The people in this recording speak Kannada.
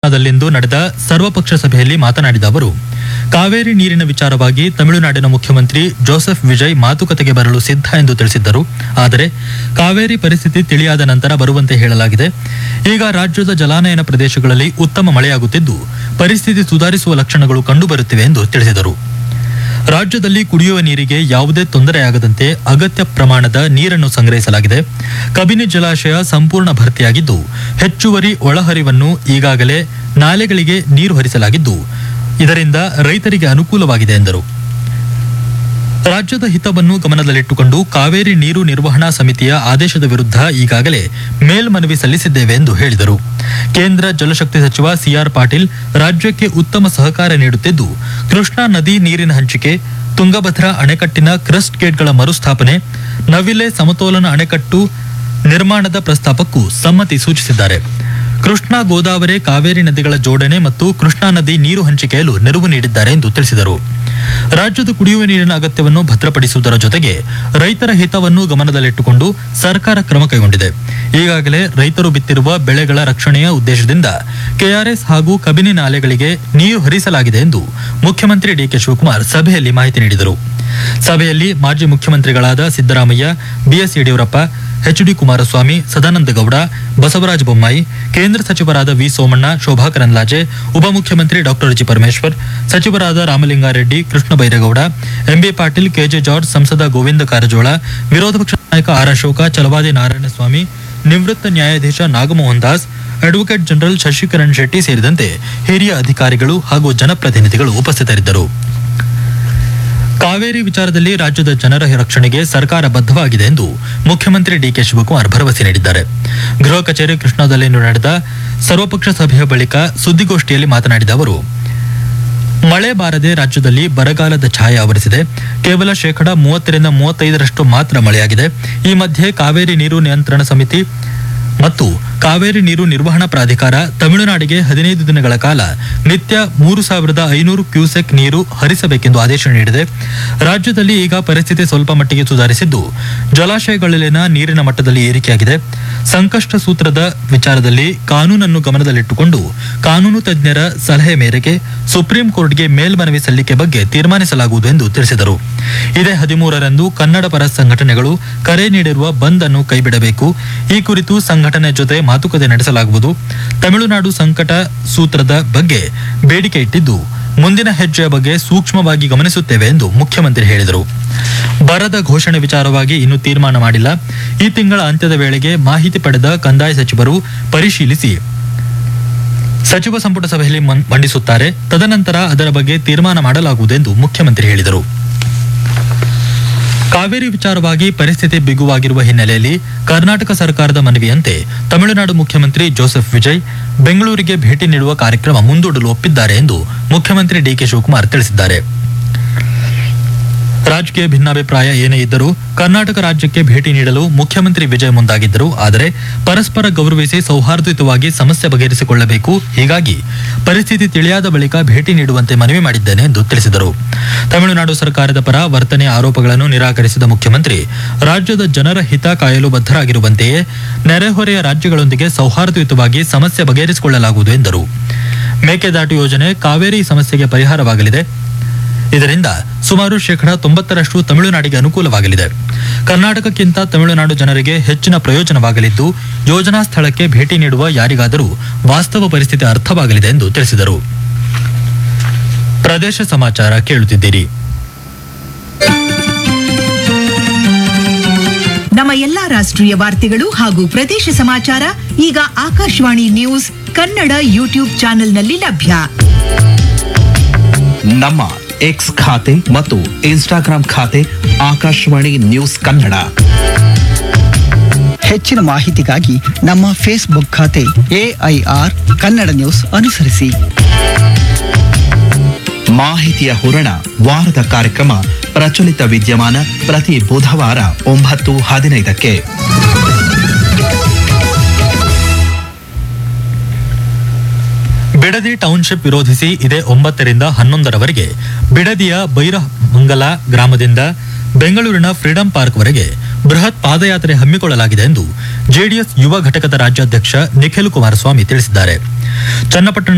ಕೃಷ್ಣಾದಲ್ಲಿಂದು ನಡೆದ ಸರ್ವಪಕ್ಷ ಸಭೆಯಲ್ಲಿ ಮಾತನಾಡಿದ ಅವರು ಕಾವೇರಿ ನೀರಿನ ವಿಚಾರವಾಗಿ ತಮಿಳುನಾಡಿನ ಮುಖ್ಯಮಂತ್ರಿ ಜೋಸೆಫ್ ವಿಜಯ್ ಮಾತುಕತೆಗೆ ಬರಲು ಸಿದ್ಧ ಎಂದು ತಿಳಿಸಿದ್ದರು ಆದರೆ ಕಾವೇರಿ ಪರಿಸ್ಥಿತಿ ತಿಳಿಯಾದ ನಂತರ ಬರುವಂತೆ ಹೇಳಲಾಗಿದೆ ಈಗ ರಾಜ್ಯದ ಜಲಾನಯನ ಪ್ರದೇಶಗಳಲ್ಲಿ ಉತ್ತಮ ಮಳೆಯಾಗುತ್ತಿದ್ದು ಪರಿಸ್ಥಿತಿ ಸುಧಾರಿಸುವ ಲಕ್ಷಣಗಳು ಕಂಡುಬರುತ್ತಿವೆ ಎಂದು ತಿಳಿಸಿದರು ರಾಜ್ಯದಲ್ಲಿ ಕುಡಿಯುವ ನೀರಿಗೆ ಯಾವುದೇ ತೊಂದರೆಯಾಗದಂತೆ ಅಗತ್ಯ ಪ್ರಮಾಣದ ನೀರನ್ನು ಸಂಗ್ರಹಿಸಲಾಗಿದೆ ಕಬಿನಿ ಜಲಾಶಯ ಸಂಪೂರ್ಣ ಭರ್ತಿಯಾಗಿದ್ದು ಹೆಚ್ಚುವರಿ ಒಳಹರಿವನ್ನು ಈಗಾಗಲೇ ನಾಲೆಗಳಿಗೆ ನೀರು ಹರಿಸಲಾಗಿದ್ದು ಇದರಿಂದ ರೈತರಿಗೆ ಅನುಕೂಲವಾಗಿದೆ ಎಂದರು ರಾಜ್ಯದ ಹಿತವನ್ನು ಗಮನದಲ್ಲಿಟ್ಟುಕೊಂಡು ಕಾವೇರಿ ನೀರು ನಿರ್ವಹಣಾ ಸಮಿತಿಯ ಆದೇಶದ ವಿರುದ್ಧ ಈಗಾಗಲೇ ಮೇಲ್ಮನವಿ ಸಲ್ಲಿಸಿದ್ದೇವೆ ಎಂದು ಹೇಳಿದರು ಕೇಂದ್ರ ಜಲಶಕ್ತಿ ಸಚಿವ ಸಿಆರ್ ಪಾಟೀಲ್ ರಾಜ್ಯಕ್ಕೆ ಉತ್ತಮ ಸಹಕಾರ ನೀಡುತ್ತಿದ್ದು ಕೃಷ್ಣಾ ನದಿ ನೀರಿನ ಹಂಚಿಕೆ ತುಂಗಭದ್ರಾ ಅಣೆಕಟ್ಟಿನ ಕ್ರಸ್ಟ್ ಗೇಟ್ಗಳ ಮರುಸ್ಥಾಪನೆ ನವಿಲೆ ಸಮತೋಲನ ಅಣೆಕಟ್ಟು ನಿರ್ಮಾಣದ ಪ್ರಸ್ತಾಪಕ್ಕೂ ಸಮ್ಮತಿ ಸೂಚಿಸಿದ್ದಾರೆ ಕೃಷ್ಣಾ ಗೋದಾವರಿ ಕಾವೇರಿ ನದಿಗಳ ಜೋಡಣೆ ಮತ್ತು ಕೃಷ್ಣಾ ನದಿ ನೀರು ಹಂಚಿಕೆಯಲು ನೆರವು ನೀಡಿದ್ದಾರೆ ಎಂದು ತಿಳಿಸಿದರು ರಾಜ್ಯದ ಕುಡಿಯುವ ನೀರಿನ ಅಗತ್ಯವನ್ನು ಭದ್ರಪಡಿಸುವುದರ ಜೊತೆಗೆ ರೈತರ ಹಿತವನ್ನು ಗಮನದಲ್ಲಿಟ್ಟುಕೊಂಡು ಸರ್ಕಾರ ಕ್ರಮ ಕೈಗೊಂಡಿದೆ ಈಗಾಗಲೇ ರೈತರು ಬಿತ್ತಿರುವ ಬೆಳೆಗಳ ರಕ್ಷಣೆಯ ಉದ್ದೇಶದಿಂದ ಕೆಆರ್ಎಸ್ ಹಾಗೂ ಕಬಿನಿ ನಾಲೆಗಳಿಗೆ ನೀರು ಹರಿಸಲಾಗಿದೆ ಎಂದು ಮುಖ್ಯಮಂತ್ರಿ ಡಿಕೆ ಶಿವಕುಮಾರ್ ಸಭೆಯಲ್ಲಿ ಮಾಹಿತಿ ನೀಡಿದರು ಸಭೆಯಲ್ಲಿ ಮಾಜಿ ಮುಖ್ಯಮಂತ್ರಿಗಳಾದ Siddaramaiah BS Yediyurappa H D Kumaraswamy Sadananda Gowda Basavaraj Bommai ಕೇಂದ್ರ ಸಚಿವರಾದ ವಿ ಸೋಮಣ್ಣ ಶೋಭಾ ಕರಂದ್ಲಾಜೆ ಉಪಮುಖ್ಯಮಂತ್ರಿ ಡಾಕ್ಟರ್ ಜಿ ಪರಮೇಶ್ವರ್ ಸಚಿವರಾದ Ramalinga Reddy Krishna Byre Gowda M B Patil K J George ಸಂಸದ ಗೋವಿಂದ ಕಾರಜೋಳ ವಿರೋಧ ಪಕ್ಷ ನಾಯಕ ಆರ್ ಅಶೋಕ ಚಲವಾದಿ ನಾರಾಯಣಸ್ವಾಮಿ ನಿವೃತ್ತ ನ್ಯಾಯಾಧೀಶ ನಾಗಮೋಹನ್ ದಾಸ್ ಅಡ್ವೊಕೇಟ್ ಜನರಲ್ ಶಶಿಕರಣ್ ಶೆಟ್ಟಿ ಸೇರಿದಂತೆ ಹಿರಿಯ ಅಧಿಕಾರಿಗಳು ಹಾಗೂ ಜನಪ್ರತಿನಿಧಿಗಳು ಉಪಸ್ಥಿತರಿದ್ದರು ಕಾವೇರಿ ವಿಚಾರದಲ್ಲಿ ರಾಜ್ಯದ ಜನರ ರಕ್ಷಣೆಗೆ ಸರ್ಕಾರ ಬದ್ಧವಾಗಿದೆ ಎಂದು ಮುಖ್ಯಮಂತ್ರಿ ಡಿಕೆ ಶಿವಕುಮಾರ್ ಭರವಸೆ ನೀಡಿದ್ದಾರೆ ಗೃಹ ಕಚೇರಿ ಕೃಷ್ಣಾದಲ್ಲಿಂದು ನಡೆದ ಸರ್ವಪಕ್ಷ ಸಭೆಯ ಬಳಿಕ ಸುದ್ದಿಗೋಷ್ಠಿಯಲ್ಲಿ ಮಾತನಾಡಿದ ಅವರು ಮಳೆ ಬಾರದೆ ರಾಜ್ಯದಲ್ಲಿ ಬರಗಾಲದ ಛಾಯೆ ಆವರಿಸಿದೆ ಕೇವಲ ಶೇಕಡ ಮೂವತ್ತರಿಂದ ಮೂವತ್ತೈದರಷ್ಟು ಮಾತ್ರ ಮಳೆಯಾಗಿದೆ ಈ ಮಧ್ಯೆ ಕಾವೇರಿ ನೀರು ನಿಯಂತ್ರಣ ಸಮಿತಿ ಮತ್ತು ಕಾವೇರಿ ನೀರು ನಿರ್ವಹಣಾ ಪ್ರಾಧಿಕಾರ ತಮಿಳುನಾಡಿಗೆ ಹದಿನೈದು ದಿನಗಳ ಕಾಲ ನಿತ್ಯ ಮೂರು ಸಾವಿರದ ಐನೂರು ಕ್ಯೂಸೆಕ್ ನೀರು ಹರಿಸಬೇಕೆಂದು ಆದೇಶ ನೀಡಿದೆ ರಾಜ್ಯದಲ್ಲಿ ಈಗ ಪರಿಸ್ಥಿತಿ ಸ್ವಲ್ಪ ಮಟ್ಟಿಗೆ ಸುಧಾರಿಸಿದ್ದು ಜಲಾಶಯಗಳಲ್ಲಿನ ನೀರಿನ ಮಟ್ಟದಲ್ಲಿ ಏರಿಕೆಯಾಗಿದೆ ಸಂಕಷ್ಟ ಸೂತ್ರದ ವಿಚಾರದಲ್ಲಿ ಕಾನೂನನ್ನು ಗಮನದಲ್ಲಿಟ್ಟುಕೊಂಡು ಕಾನೂನು ತಜ್ಞರ ಸಲಹೆ ಮೇರೆಗೆ ಸುಪ್ರೀಂ ಕೋರ್ಟ್ಗೆ ಮೇಲ್ಮನವಿ ಸಲ್ಲಿಕೆ ಬಗ್ಗೆ ತೀರ್ಮಾನಿಸಲಾಗುವುದು ಎಂದು ತಿಳಿಸಿದರು ಇದೇ ಹದಿಮೂರರಂದು ಕನ್ನಡ ಪರ ಸಂಘಟನೆಗಳು ಕರೆ ನೀಡಿರುವ ಬಂದ್ ಅನ್ನು ಕೈಬಿಡಬೇಕು ಈ ಕುರಿತು ಸಂಘಟನೆ ಜೊತೆ ಮಾತುಕತೆ ನಡೆಸಲಾಗುವುದು ತಮಿಳುನಾಡು ಸಂಕಟ ಸೂತ್ರದ ಬಗ್ಗೆ ಬೇಡಿಕೆ ಇಟ್ಟಿದ್ದು ಮುಂದಿನ ಹೆಜ್ಜೆಯ ಬಗ್ಗೆ ಸೂಕ್ಷ್ಮವಾಗಿ ಗಮನಿಸುತ್ತೇವೆ ಎಂದು ಮುಖ್ಯಮಂತ್ರಿ ಹೇಳಿದರು ಬರದ ಘೋಷಣೆ ವಿಚಾರವಾಗಿ ಇನ್ನೂ ತೀರ್ಮಾನ ಮಾಡಿಲ್ಲ ಈ ತಿಂಗಳ ಅಂತ್ಯದ ವೇಳೆಗೆ ಮಾಹಿತಿ ಪಡೆದ ಕಂದಾಯ ಸಚಿವರು ಪರಿಶೀಲಿಸಿ ಸಚಿವ ಸಂಪುಟ ಸಭೆಯಲ್ಲಿ ಮನ್- ಮಂಡಿಸುತ್ತಾರೆ ತದನಂತರ ಅದರ ಬಗ್ಗೆ ತೀರ್ಮಾನ ಮಾಡಲಾಗುವುದೆಂದು ಮುಖ್ಯಮಂತ್ರಿ ಹೇಳಿದರು ಕಾವೇರಿ ವಿಚಾರವಾಗಿ ಪರಿಸ್ಥಿತಿ ಬಿಗುವಾಗಿರುವ ಹಿನ್ನೆಲೆಯಲ್ಲಿ ಕರ್ನಾಟಕ ಸರ್ಕಾರದ ಮನವಿಯಂತೆ ತಮಿಳುನಾಡು ಮುಖ್ಯಮಂತ್ರಿ ಜೋಸೆಫ್ ವಿಜಯ್ ಬೆಂಗಳೂರಿಗೆ ಭೇಟಿ ನೀಡುವ ಕಾರ್ಯಕ್ರಮ ಮುಂದೂಡಲು ಒಪ್ಪಿದ್ದಾರೆ ಎಂದು ಮುಖ್ಯಮಂತ್ರಿ ಡಿಕೆ ಶಿವಕುಮಾರ್ ತಿಳಿಸಿದ್ದಾರೆ ರಾಜಕೀಯ ಭಿನ್ನಾಭಿಪ್ರಾಯ ಏನೇ ಇದ್ದರೂ ಕರ್ನಾಟಕ ರಾಜ್ಯಕ್ಕೆ ಭೇಟಿ ನೀಡಲು ಮುಖ್ಯಮಂತ್ರಿ ವಿಜಯ್ ಮುಂದಾಗಿದ್ದರು ಆದರೆ ಪರಸ್ಪರ ಗೌರವಿಸಿ ಸೌಹಾರ್ದಯುತವಾಗಿ ಸಮಸ್ಯೆ ಬಗೆಹರಿಸಿಕೊಳ್ಳಬೇಕು ಹೀಗಾಗಿ ಪರಿಸ್ಥಿತಿ ತಿಳಿಯಾದ ಬಳಿಕ ಭೇಟಿ ನೀಡುವಂತೆ ಮನವಿ ಮಾಡಿದ್ದೇನೆ ಎಂದು ತಿಳಿಸಿದರು ತಮಿಳುನಾಡು ಸರ್ಕಾರದ ಪರ ವರ್ತನೆ ಆರೋಪಗಳನ್ನು ನಿರಾಕರಿಸಿದ ಮುಖ್ಯಮಂತ್ರಿ ರಾಜ್ಯದ ಜನರ ಹಿತ ಕಾಯಲು ಬದ್ಧರಾಗಿರುವಂತೆಯೇ ನೆರೆಹೊರೆಯ ರಾಜ್ಯಗಳೊಂದಿಗೆ ಸೌಹಾರ್ದಯುತವಾಗಿ ಸಮಸ್ಯೆ ಬಗೆಹರಿಸಿಕೊಳ್ಳಲಾಗುವುದು ಎಂದರು ಮೇಕೆದಾಟು ಯೋಜನೆ ಕಾವೇರಿ ಸಮಸ್ಯೆಗೆ ಪರಿಹಾರವಾಗಲಿದೆ ಇದರಿಂದ ಸುಮಾರು ಶೇಕಡ ತೊಂಬತ್ತರಷ್ಟು ತಮಿಳುನಾಡಿಗೆ ಅನುಕೂಲವಾಗಲಿದೆ ಕರ್ನಾಟಕಕ್ಕಿಂತ ತಮಿಳುನಾಡು ಜನರಿಗೆ ಹೆಚ್ಚಿನ ಪ್ರಯೋಜನವಾಗಲಿದ್ದು ಯೋಜನಾ ಸ್ಥಳಕ್ಕೆ ಭೇಟಿ ನೀಡುವ ಯಾರಿಗಾದರೂ ವಾಸ್ತವ ಪರಿಸ್ಥಿತಿ ಅರ್ಥವಾಗಲಿದೆ ಎಂದು ತಿಳಿಸಿದರು ಪ್ರದೇಶ ಸಮಾಚಾರ ಕೇಳುತ್ತಿದ್ದೀರಿ ನಮ್ಮ ಎಲ್ಲಾ ರಾಷ್ಟ್ರೀಯ ವಾರ್ತೆಗಳು ಹಾಗೂ ಪ್ರದೇಶ ಸಮಾಚಾರ ಈಗ ಆಕಾಶವಾಣಿ ನ್ಯೂಸ್ ಕನ್ನಡ ಯೂಟ್ಯೂಬ್ ಚಾನೆಲ್ನಲ್ಲಿ ಲಭ್ಯ ನಮ್ಮ ಎಕ್ಸ್ ಖಾತೆ ಮತ್ತು ಇನ್ಸ್ಟಾಗ್ರಾಂ ಖಾತೆ ಆಕಾಶವಾಣಿ ನ್ಯೂಸ್ ಕನ್ನಡ ಹೆಚ್ಚಿನ ಮಾಹಿತಿಗಾಗಿ ನಮ್ಮ ಫೇಸ್ಬುಕ್ ಖಾತೆ ಎಐಆರ್ ಕನ್ನಡ ನ್ಯೂಸ್ ಅನುಸರಿಸಿ ಮಾಹಿತಿಯ ಹೂರಣ ವಾರದ ಕಾರ್ಯಕ್ರಮ ಪ್ರಚಲಿತ ವಿದ್ಯಮಾನ ಪ್ರತಿ ಬುಧವಾರ ಒಂಬತ್ತು ಹದಿನೈದಕ್ಕೆ ಬಿಡದಿ ಟೌನ್ಶಿಪ್ ವಿರೋಧಿಸಿ ಇದೇ ಒಂಬತ್ತರಿಂದ ಹನ್ನೊಂದರವರೆಗೆ ಬಿಡದಿಯ ಬೈರಮಂಗಲ ಗ್ರಾಮದಿಂದ ಬೆಂಗಳೂರಿನ ಫ್ರೀಡಂ ಪಾರ್ಕ್ವರೆಗೆ ಬೃಹತ್ ಪಾದಯಾತ್ರೆ ಹಮ್ಮಿಕೊಳ್ಳಲಾಗಿದೆ ಎಂದು ಜೆಡಿಎಸ್ ಯುವ ಘಟಕದ ರಾಜ್ಯಾಧ್ಯಕ್ಷ ನಿಖಿಲ್ ಕುಮಾರಸ್ವಾಮಿ ತಿಳಿಸಿದ್ದಾರೆ ಚನ್ನಪಟ್ಟಣ